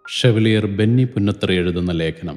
chevalier Benny Punnathara എഴുതുന്ന ലേഖനം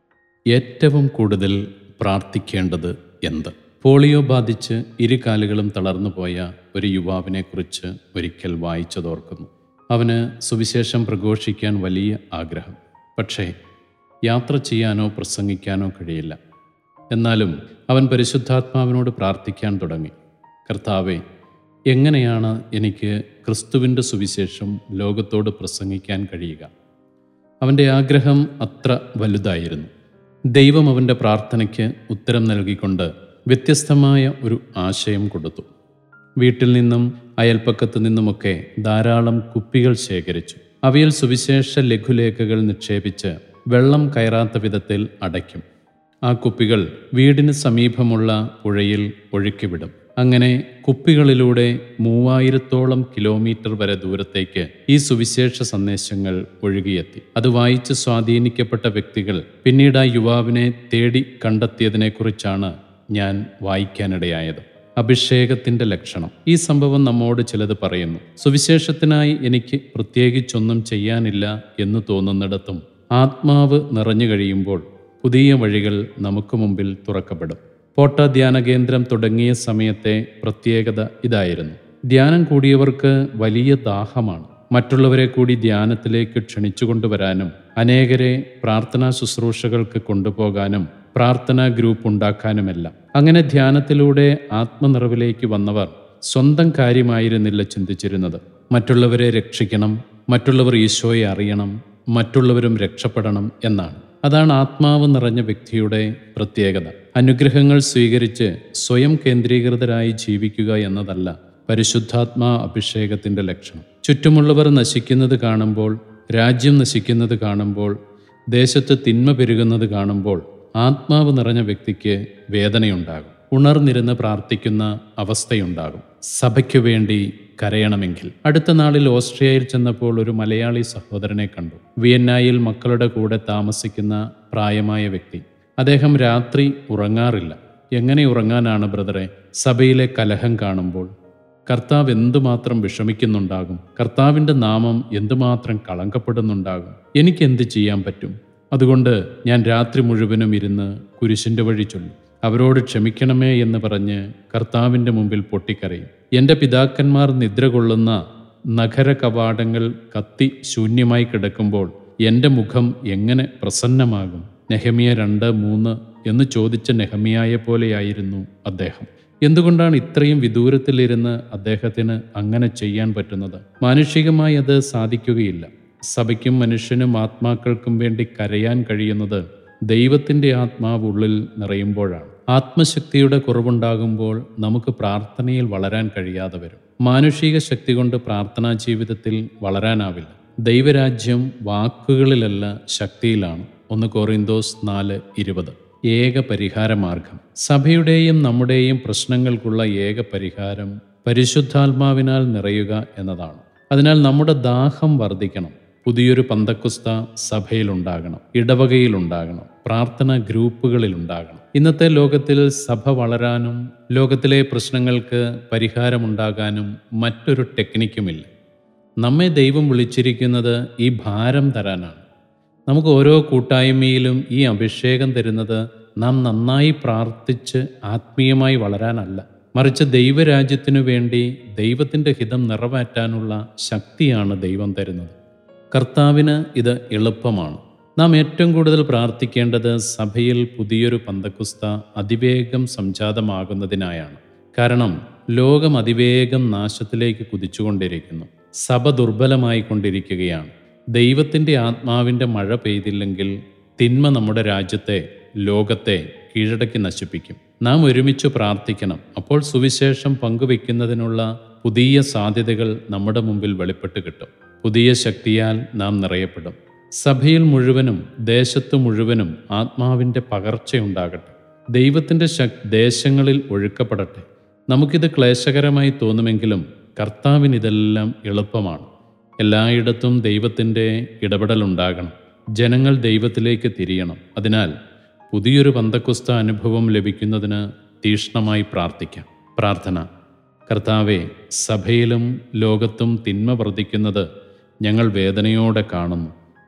ഏറ്റവും കൂടുതൽ പ്രാർത്ഥിക്കേണ്ടത് എന്ത് പോളിയോ ബാധിച്ച് ഇരു കാലുകളും തളർന്നു പോയ ഒരു യുവാവിനെക്കുറിച്ച് ഒരിക്കൽ വായിച്ചതോർക്കുന്നു അവന് സുവിശേഷം പ്രഘോഷിക്കാൻ വലിയ ആഗ്രഹം പക്ഷേ യാത്ര ചെയ്യാനോ പ്രസംഗിക്കാനോ കഴിയില്ല എന്നാലും അവൻ പരിശുദ്ധാത്മാവിനോട് പ്രാർത്ഥിക്കാൻ തുടങ്ങി കർത്താവെ എങ്ങനെയാണ് എനിക്ക് ക്രിസ്തുവിൻ്റെ സുവിശേഷം ലോകത്തോട് പ്രസംഗിക്കാൻ കഴിയുക അവൻ്റെ ആഗ്രഹം അത്ര വലുതായിരുന്നു ദൈവം അവൻ്റെ പ്രാർത്ഥനയ്ക്ക് ഉത്തരം നൽകിക്കൊണ്ട് വ്യത്യസ്തമായ ഒരു ആശയം കൊടുത്തു വീട്ടിൽ നിന്നും അയൽപ്പക്കത്തു നിന്നുമൊക്കെ ധാരാളം കുപ്പികൾ ശേഖരിച്ചു അവയിൽ സുവിശേഷ ലഘുലേഖകൾ നിക്ഷേപിച്ച് വെള്ളം കയറാത്ത വിധത്തിൽ അടയ്ക്കും ആ കുപ്പികൾ വീടിന് സമീപമുള്ള പുഴയിൽ ഒഴുക്കിവിടും അങ്ങനെ കുപ്പികളിലൂടെ മൂവായിരത്തോളം കിലോമീറ്റർ വരെ ദൂരത്തേക്ക് ഈ സുവിശേഷ സന്ദേശങ്ങൾ ഒഴുകിയെത്തി അത് വായിച്ച് സ്വാധീനിക്കപ്പെട്ട വ്യക്തികൾ പിന്നീട് ആ യുവാവിനെ തേടി കണ്ടെത്തിയതിനെക്കുറിച്ചാണ് ഞാൻ വായിക്കാനിടയായത് അഭിഷേകത്തിന്റെ ലക്ഷണം ഈ സംഭവം നമ്മോട് ചിലത് പറയുന്നു സുവിശേഷത്തിനായി എനിക്ക് പ്രത്യേകിച്ചൊന്നും ചെയ്യാനില്ല എന്ന് തോന്നുന്നിടത്തും ആത്മാവ് നിറഞ്ഞു കഴിയുമ്പോൾ പുതിയ വഴികൾ നമുക്ക് മുമ്പിൽ തുറക്കപ്പെടും പോട്ട ധ്യാന കേന്ദ്രം തുടങ്ങിയ സമയത്തെ പ്രത്യേകത ഇതായിരുന്നു ധ്യാനം കൂടിയവർക്ക് വലിയ ദാഹമാണ് മറ്റുള്ളവരെ കൂടി ധ്യാനത്തിലേക്ക് ക്ഷണിച്ചുകൊണ്ടുവരാനും അനേകരെ പ്രാർത്ഥനാ ശുശ്രൂഷകൾക്ക് കൊണ്ടുപോകാനും പ്രാർത്ഥനാ ഗ്രൂപ്പ് ഉണ്ടാക്കാനുമെല്ലാം അങ്ങനെ ധ്യാനത്തിലൂടെ ആത്മനിറവിലേക്ക് വന്നവർ സ്വന്തം കാര്യമായിരുന്നില്ല ചിന്തിച്ചിരുന്നത് മറ്റുള്ളവരെ രക്ഷിക്കണം മറ്റുള്ളവർ ഈശോയെ അറിയണം മറ്റുള്ളവരും രക്ഷപ്പെടണം എന്നാണ് അതാണ് ആത്മാവ് നിറഞ്ഞ വ്യക്തിയുടെ പ്രത്യേകത അനുഗ്രഹങ്ങൾ സ്വീകരിച്ച് സ്വയം കേന്ദ്രീകൃതരായി ജീവിക്കുക എന്നതല്ല പരിശുദ്ധാത്മാ അഭിഷേകത്തിന്റെ ലക്ഷണം ചുറ്റുമുള്ളവർ നശിക്കുന്നത് കാണുമ്പോൾ രാജ്യം നശിക്കുന്നത് കാണുമ്പോൾ ദേശത്ത് തിന്മ പെരുകുന്നത് കാണുമ്പോൾ ആത്മാവ് നിറഞ്ഞ വ്യക്തിക്ക് വേദനയുണ്ടാകും ഉണർന്നിരുന്ന് പ്രാർത്ഥിക്കുന്ന അവസ്ഥയുണ്ടാകും സഭയ്ക്കു വേണ്ടി കരയണമെങ്കിൽ അടുത്ത നാളിൽ ഓസ്ട്രിയയിൽ ചെന്നപ്പോൾ ഒരു മലയാളി സഹോദരനെ കണ്ടു വിയന്നായിൽ മക്കളുടെ കൂടെ താമസിക്കുന്ന പ്രായമായ വ്യക്തി അദ്ദേഹം രാത്രി ഉറങ്ങാറില്ല എങ്ങനെ ഉറങ്ങാനാണ് ബ്രദറെ സഭയിലെ കലഹം കാണുമ്പോൾ കർത്താവ് എന്തുമാത്രം വിഷമിക്കുന്നുണ്ടാകും കർത്താവിൻ്റെ നാമം എന്തുമാത്രം കളങ്കപ്പെടുന്നുണ്ടാകും എനിക്ക് എന്ത് ചെയ്യാൻ പറ്റും അതുകൊണ്ട് ഞാൻ രാത്രി മുഴുവനും ഇരുന്ന് കുരിശിൻ്റെ വഴി ചൊല്ലും അവരോട് ക്ഷമിക്കണമേ എന്ന് പറഞ്ഞ് കർത്താവിൻ്റെ മുമ്പിൽ പൊട്ടിക്കരയും എൻ്റെ പിതാക്കന്മാർ നിദ്ര കൊള്ളുന്ന നഗര കവാടങ്ങൾ കത്തി ശൂന്യമായി കിടക്കുമ്പോൾ എൻ്റെ മുഖം എങ്ങനെ പ്രസന്നമാകും നെഹമിയ രണ്ട് മൂന്ന് എന്ന് ചോദിച്ച നെഹമിയായെ പോലെയായിരുന്നു അദ്ദേഹം എന്തുകൊണ്ടാണ് ഇത്രയും വിദൂരത്തിലിരുന്ന് അദ്ദേഹത്തിന് അങ്ങനെ ചെയ്യാൻ പറ്റുന്നത് മാനുഷികമായി അത് സാധിക്കുകയില്ല സഭയ്ക്കും മനുഷ്യനും ആത്മാക്കൾക്കും വേണ്ടി കരയാൻ കഴിയുന്നത് ദൈവത്തിൻ്റെ ആത്മാവ് ഉള്ളിൽ നിറയുമ്പോഴാണ് ആത്മശക്തിയുടെ കുറവുണ്ടാകുമ്പോൾ നമുക്ക് പ്രാർത്ഥനയിൽ വളരാൻ കഴിയാതെ വരും മാനുഷിക ശക്തി കൊണ്ട് പ്രാർത്ഥനാ ജീവിതത്തിൽ വളരാനാവില്ല ദൈവരാജ്യം വാക്കുകളിലല്ല ശക്തിയിലാണ് ഒന്ന് കോറിന്തോസ് നാല് ഇരുപത് ഏക പരിഹാര മാർഗം സഭയുടെയും നമ്മുടെയും പ്രശ്നങ്ങൾക്കുള്ള ഏക പരിഹാരം പരിശുദ്ധാത്മാവിനാൽ നിറയുക എന്നതാണ് അതിനാൽ നമ്മുടെ ദാഹം വർദ്ധിക്കണം പുതിയൊരു പന്തക്കുസ്ത സഭയിലുണ്ടാകണം ഇടവകയിലുണ്ടാകണം പ്രാർത്ഥന ഗ്രൂപ്പുകളിലുണ്ടാകണം ഇന്നത്തെ ലോകത്തിൽ സഭ വളരാനും ലോകത്തിലെ പ്രശ്നങ്ങൾക്ക് പരിഹാരമുണ്ടാകാനും മറ്റൊരു ടെക്നിക്കുമില്ല നമ്മെ ദൈവം വിളിച്ചിരിക്കുന്നത് ഈ ഭാരം തരാനാണ് നമുക്ക് ഓരോ കൂട്ടായ്മയിലും ഈ അഭിഷേകം തരുന്നത് നാം നന്നായി പ്രാർത്ഥിച്ച് ആത്മീയമായി വളരാനല്ല മറിച്ച് ദൈവരാജ്യത്തിനു വേണ്ടി ദൈവത്തിൻ്റെ ഹിതം നിറവേറ്റാനുള്ള ശക്തിയാണ് ദൈവം തരുന്നത് കർത്താവിന് ഇത് എളുപ്പമാണ് നാം ഏറ്റവും കൂടുതൽ പ്രാർത്ഥിക്കേണ്ടത് സഭയിൽ പുതിയൊരു പന്തക്കുസ്ത അതിവേഗം സംജാതമാകുന്നതിനായാണ് കാരണം ലോകം അതിവേഗം നാശത്തിലേക്ക് കുതിച്ചുകൊണ്ടിരിക്കുന്നു സഭ ദുർബലമായി കൊണ്ടിരിക്കുകയാണ് ദൈവത്തിൻ്റെ ആത്മാവിൻ്റെ മഴ പെയ്തില്ലെങ്കിൽ തിന്മ നമ്മുടെ രാജ്യത്തെ ലോകത്തെ കീഴടക്കി നശിപ്പിക്കും നാം ഒരുമിച്ച് പ്രാർത്ഥിക്കണം അപ്പോൾ സുവിശേഷം പങ്കുവെക്കുന്നതിനുള്ള പുതിയ സാധ്യതകൾ നമ്മുടെ മുമ്പിൽ വെളിപ്പെട്ട് കിട്ടും പുതിയ ശക്തിയാൽ നാം നിറയപ്പെടും സഭയിൽ മുഴുവനും ദേശത്ത് മുഴുവനും ആത്മാവിൻ്റെ പകർച്ചയുണ്ടാകട്ടെ ദൈവത്തിൻ്റെ ശക് ദേശങ്ങളിൽ ഒഴുക്കപ്പെടട്ടെ നമുക്കിത് ക്ലേശകരമായി തോന്നുമെങ്കിലും കർത്താവിനിതെല്ലാം എളുപ്പമാണ് എല്ലായിടത്തും ദൈവത്തിൻ്റെ ഇടപെടലുണ്ടാകണം ജനങ്ങൾ ദൈവത്തിലേക്ക് തിരിയണം അതിനാൽ പുതിയൊരു പന്തക്കുസ്ത അനുഭവം ലഭിക്കുന്നതിന് തീഷ്ണമായി പ്രാർത്ഥിക്കാം പ്രാർത്ഥന കർത്താവെ സഭയിലും ലോകത്തും തിന്മ വർദ്ധിക്കുന്നത് ഞങ്ങൾ വേദനയോടെ കാണുന്നു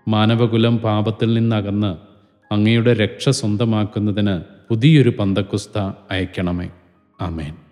മാനവകുലം പാപത്തിൽ നിന്നകന്ന് അങ്ങയുടെ രക്ഷ സ്വന്തമാക്കുന്നതിന് പുതിയൊരു പന്തക്കുസ്ത അയക്കണമേ ആമേൻ